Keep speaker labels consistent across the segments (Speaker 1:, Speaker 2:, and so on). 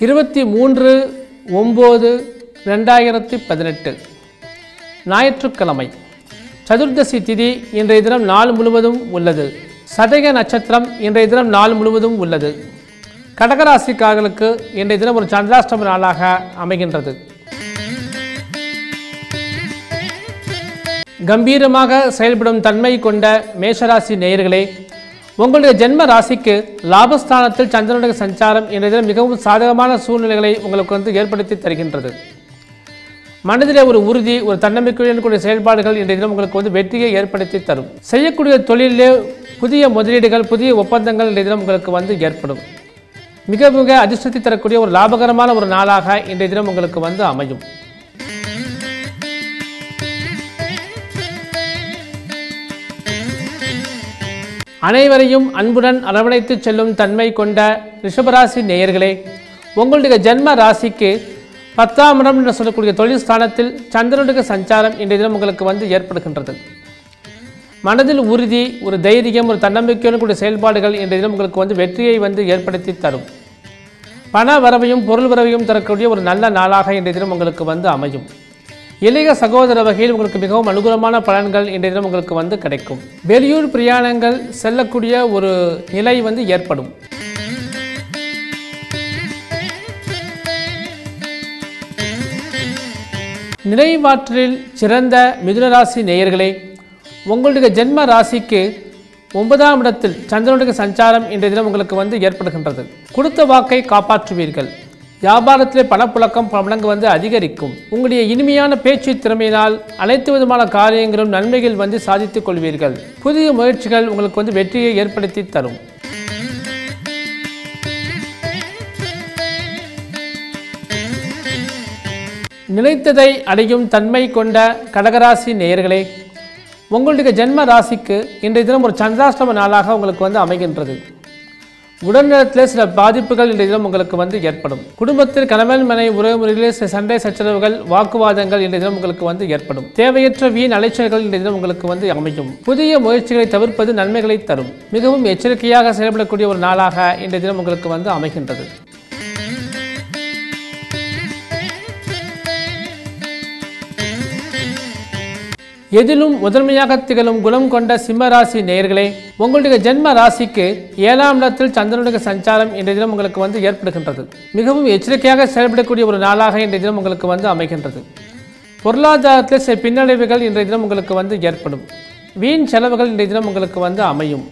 Speaker 1: இருபத்தி மூன்று ஒம்பது ரெண்டாயிரத்தி பதினெட்டு ஞாயிற்றுக்கிழமை சதுர்தசி திதி இன்றைய தினம் நாள் முழுவதும் உள்ளது சதக நட்சத்திரம் இன்றைய தினம் நாள் முழுவதும் உள்ளது கடகராசிக்காரர்களுக்கு இன்றைய தினம் ஒரு சந்திராஷ்டம நாளாக அமைகின்றது கம்பீரமாக செயல்படும் தன்மை கொண்ட மேஷராசி நேயர்களே உங்களுடைய ஜென்ம ராசிக்கு லாபஸ்தானத்தில் சந்திரனுடைய சஞ்சாரம் இன்றைய தினம் மிகவும் சாதகமான சூழ்நிலைகளை உங்களுக்கு வந்து ஏற்படுத்தி தருகின்றது மனதிலே ஒரு உறுதி ஒரு தன்னம்பிக்கையுடன் கூடிய செயல்பாடுகள் இன்றைய தினம் உங்களுக்கு வந்து வெற்றியை ஏற்படுத்தி தரும் செய்யக்கூடிய தொழிலிலே புதிய முதலீடுகள் புதிய ஒப்பந்தங்கள் இன்றைய தினம் உங்களுக்கு வந்து ஏற்படும் மிக மிக அதிர்ஷ்டத்தை தரக்கூடிய ஒரு லாபகரமான ஒரு நாளாக இன்றைய தினம் உங்களுக்கு வந்து அமையும் அனைவரையும் அன்புடன் அரவணைத்து செல்லும் தன்மை கொண்ட ரிஷபராசி நேயர்களே உங்களுடைய ஜென்ம ராசிக்கு பத்தாம் இடம் என்று சொல்லக்கூடிய தொழில் ஸ்தானத்தில் சந்திரனுடைய சஞ்சாரம் இன்றைய தினம் உங்களுக்கு வந்து ஏற்படுகின்றது மனதில் உறுதி ஒரு தைரியம் ஒரு தன்னம்பிக்கையுடன் கூடிய செயல்பாடுகள் இன்றைய தினம் உங்களுக்கு வந்து வெற்றியை வந்து ஏற்படுத்தி தரும் பண வரவையும் பொருள் வரவையும் தரக்கூடிய ஒரு நல்ல நாளாக இன்றைய தினம் உங்களுக்கு வந்து அமையும் இளைய சகோதர வகையில் உங்களுக்கு மிகவும் அனுகூலமான பலன்கள் இன்றைய தினம் உங்களுக்கு வந்து கிடைக்கும் வெளியூர் பிரயாணங்கள் செல்லக்கூடிய ஒரு நிலை வந்து ஏற்படும் நினைவாற்றலில் சிறந்த மிதுனராசி நேயர்களே உங்களுடைய ஜென்ம ராசிக்கு ஒன்பதாம் இடத்தில் சந்திரனுடைய சஞ்சாரம் இன்றைய தினம் உங்களுக்கு வந்து ஏற்படுகின்றது கொடுத்த வாக்கை காப்பாற்றுவீர்கள் வியாபாரத்திலே பணப்புழக்கம் பணங்கு வந்து அதிகரிக்கும் உங்களுடைய இனிமையான பேச்சு திறமையினால் அனைத்து விதமான காரியங்களும் நன்மைகள் வந்து சாதித்துக் கொள்வீர்கள் புதிய முயற்சிகள் உங்களுக்கு வந்து வெற்றியை ஏற்படுத்தி தரும் நினைத்ததை அடையும் தன்மை கொண்ட கடகராசி நேயர்களே உங்களுடைய ஜென்ம ராசிக்கு இன்றைய தினம் ஒரு சந்திராஷ்டம நாளாக உங்களுக்கு வந்து அமைகின்றது உடல்நலத்தில் சில பாதிப்புகள் இன்றைய தினம் உங்களுக்கு வந்து ஏற்படும் குடும்பத்தில் கணவன் மனை உறவுமுறையிலே சில சண்டை சச்சரவுகள் வாக்குவாதங்கள் இன்றைய தினம் உங்களுக்கு வந்து ஏற்படும் தேவையற்ற வீண் அலைச்சல்கள் இன்றைய தினம் உங்களுக்கு வந்து அமையும் புதிய முயற்சிகளை தவிர்ப்பது நன்மைகளை தரும் மிகவும் எச்சரிக்கையாக செயல்படக்கூடிய ஒரு நாளாக இன்றைய தினம் உங்களுக்கு வந்து அமைகின்றது எதிலும் முதன்மையாக திகழும் குணம் கொண்ட சிம்மராசி நேயர்களே உங்களுடைய ஜென்ம ராசிக்கு ஏழாம் இடத்தில் சந்திரனுடைய சஞ்சாரம் இன்றைய தினம் உங்களுக்கு வந்து ஏற்படுகின்றது மிகவும் எச்சரிக்கையாக செயல்படக்கூடிய ஒரு நாளாக இன்றைய தினம் உங்களுக்கு வந்து அமைகின்றது பொருளாதாரத்தில் சில பின்னடைவுகள் இன்றைய தினம் உங்களுக்கு வந்து ஏற்படும் வீண் செலவுகள் இன்றைய தினம் உங்களுக்கு வந்து அமையும்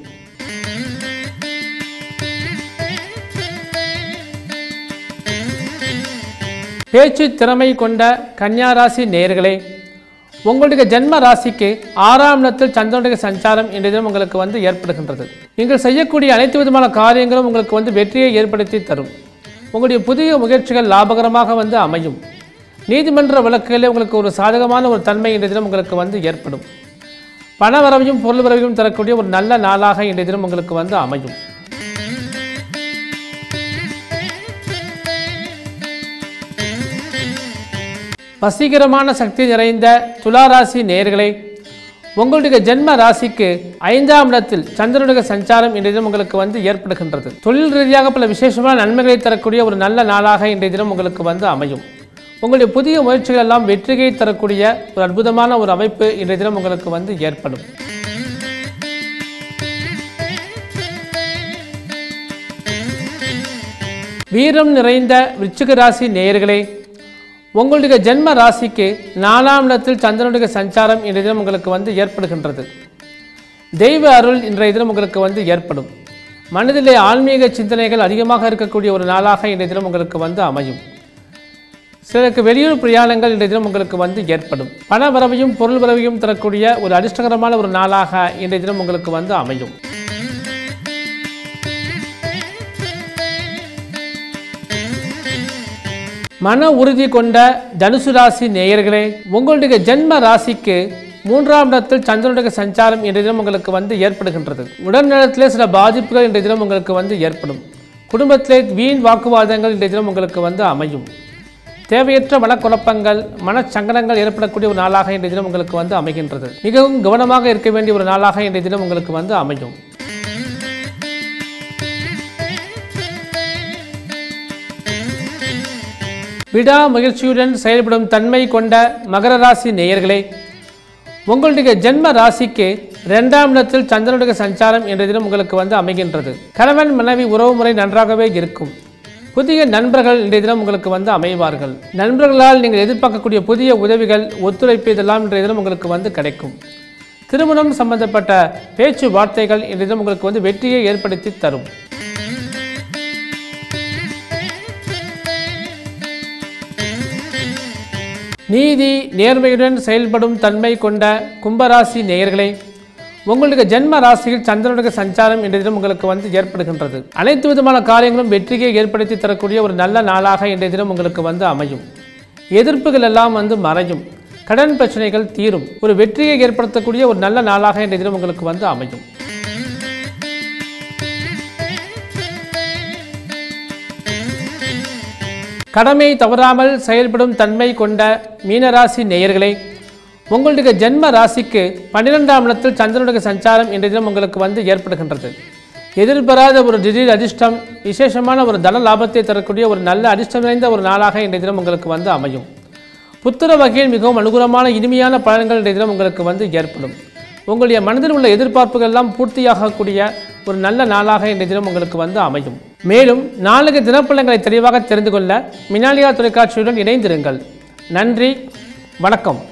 Speaker 1: பேச்சு திறமை கொண்ட கன்னியாராசி நேயர்களே உங்களுடைய ஜென்ம ராசிக்கு ஆறாம் இடத்தில் சந்திரனுடைய சஞ்சாரம் இன்றைய தினம் உங்களுக்கு வந்து ஏற்படுகின்றது நீங்கள் செய்யக்கூடிய அனைத்து விதமான காரியங்களும் உங்களுக்கு வந்து வெற்றியை ஏற்படுத்தி தரும் உங்களுடைய புதிய முயற்சிகள் லாபகரமாக வந்து அமையும் நீதிமன்ற வழக்குகளில் உங்களுக்கு ஒரு சாதகமான ஒரு தன்மை இன்றைய தினம் உங்களுக்கு வந்து ஏற்படும் பண வரவையும் பொருள் வரவையும் தரக்கூடிய ஒரு நல்ல நாளாக இன்றைய தினம் உங்களுக்கு வந்து அமையும் வசீகரமான சக்தி நிறைந்த துளாராசி நேயர்களே உங்களுடைய ஜென்ம ராசிக்கு ஐந்தாம் இடத்தில் சந்திரனுடைய சஞ்சாரம் இன்றைய தினம் உங்களுக்கு வந்து ஏற்படுகின்றது தொழில் ரீதியாக பல விசேஷமான நன்மைகளை தரக்கூடிய ஒரு நல்ல நாளாக இன்றைய தினம் உங்களுக்கு வந்து அமையும் உங்களுடைய புதிய முயற்சிகள் எல்லாம் வெற்றியை தரக்கூடிய ஒரு அற்புதமான ஒரு அமைப்பு இன்றைய தினம் உங்களுக்கு வந்து ஏற்படும் வீரம் நிறைந்த விருச்சிக ராசி நேயர்களே உங்களுடைய ஜென்ம ராசிக்கு நாலாம் இடத்தில் சந்திரனுடைய சஞ்சாரம் இன்றைய தினம் உங்களுக்கு வந்து ஏற்படுகின்றது தெய்வ அருள் இன்றைய தினம் உங்களுக்கு வந்து ஏற்படும் மனதிலே ஆன்மீக சிந்தனைகள் அதிகமாக இருக்கக்கூடிய ஒரு நாளாக இன்றைய தினம் உங்களுக்கு வந்து அமையும் சிலருக்கு வெளியூர் பிரயாணங்கள் இன்றைய தினம் உங்களுக்கு வந்து ஏற்படும் பண வரவையும் பொருள் வரவையும் தரக்கூடிய ஒரு அதிர்ஷ்டகரமான ஒரு நாளாக இன்றைய தினம் உங்களுக்கு வந்து அமையும் மன உறுதி கொண்ட தனுசு ராசி நேயர்களே உங்களுடைய ஜென்ம ராசிக்கு மூன்றாம் இடத்தில் சந்திரனுடைய சஞ்சாரம் இன்றைய தினம் உங்களுக்கு வந்து ஏற்படுகின்றது உடல்நலத்திலே சில பாதிப்புகள் இன்றைய தினம் உங்களுக்கு வந்து ஏற்படும் குடும்பத்திலே வீண் வாக்குவாதங்கள் இன்றைய தினம் உங்களுக்கு வந்து அமையும் தேவையற்ற மனக்குழப்பங்கள் மனச்சங்கடங்கள் ஏற்படக்கூடிய ஒரு நாளாக இன்றைய தினம் உங்களுக்கு வந்து அமைகின்றது மிகவும் கவனமாக இருக்க வேண்டிய ஒரு நாளாக இன்றைய தினம் உங்களுக்கு வந்து அமையும் விடா முயற்சியுடன் செயல்படும் தன்மை கொண்ட மகர ராசி நேயர்களே உங்களுடைய ஜென்ம ராசிக்கு இரண்டாம் இடத்தில் சந்திரனுடைய சஞ்சாரம் என்ற தினம் உங்களுக்கு வந்து அமைகின்றது கணவன் மனைவி உறவு முறை நன்றாகவே இருக்கும் புதிய நண்பர்கள் இன்றைய தினம் உங்களுக்கு வந்து அமைவார்கள் நண்பர்களால் நீங்கள் எதிர்பார்க்கக்கூடிய புதிய உதவிகள் ஒத்துழைப்பு இதெல்லாம் இன்றைய தினம் உங்களுக்கு வந்து கிடைக்கும் திருமணம் சம்பந்தப்பட்ட பேச்சு வார்த்தைகள் இன்றைய தினம் உங்களுக்கு வந்து வெற்றியை ஏற்படுத்தி தரும் நீதி நேர்மையுடன் செயல்படும் தன்மை கொண்ட கும்பராசி நேயர்களே உங்களுக்கு ஜென்ம ராசியில் சந்திரனுடைய சஞ்சாரம் இன்றைய தினம் உங்களுக்கு வந்து ஏற்படுகின்றது அனைத்து விதமான காரியங்களும் வெற்றியை ஏற்படுத்தி தரக்கூடிய ஒரு நல்ல நாளாக இன்றைய தினம் உங்களுக்கு வந்து அமையும் எதிர்ப்புகள் எல்லாம் வந்து மறையும் கடன் பிரச்சனைகள் தீரும் ஒரு வெற்றியை ஏற்படுத்தக்கூடிய ஒரு நல்ல நாளாக இன்றைய தினம் உங்களுக்கு வந்து அமையும் கடமை தவறாமல் செயல்படும் தன்மை கொண்ட மீனராசி நேயர்களே உங்களுடைய ஜென்ம ராசிக்கு பன்னிரெண்டாம் இடத்தில் சந்திரனுடைய சஞ்சாரம் இன்றைய தினம் உங்களுக்கு வந்து ஏற்படுகின்றது எதிர்பாராத ஒரு திடீர் அதிர்ஷ்டம் விசேஷமான ஒரு தன லாபத்தை தரக்கூடிய ஒரு நல்ல அதிர்ஷ்டம் நிறைந்த ஒரு நாளாக இன்றைய தினம் உங்களுக்கு வந்து அமையும் புத்திர வகையில் மிகவும் அனுகூலமான இனிமையான பலன்கள் இன்றைய தினம் உங்களுக்கு வந்து ஏற்படும் உங்களுடைய மனதில் உள்ள எதிர்பார்ப்புகள் எல்லாம் பூர்த்தியாகக்கூடிய ஒரு நல்ல நாளாக இன்றைய தினம் உங்களுக்கு வந்து அமையும் மேலும் நாளைக்கு தினப்பலன்களை தெளிவாக தெரிந்து கொள்ள மினாலியா தொலைக்காட்சியுடன் இணைந்திருங்கள் நன்றி வணக்கம்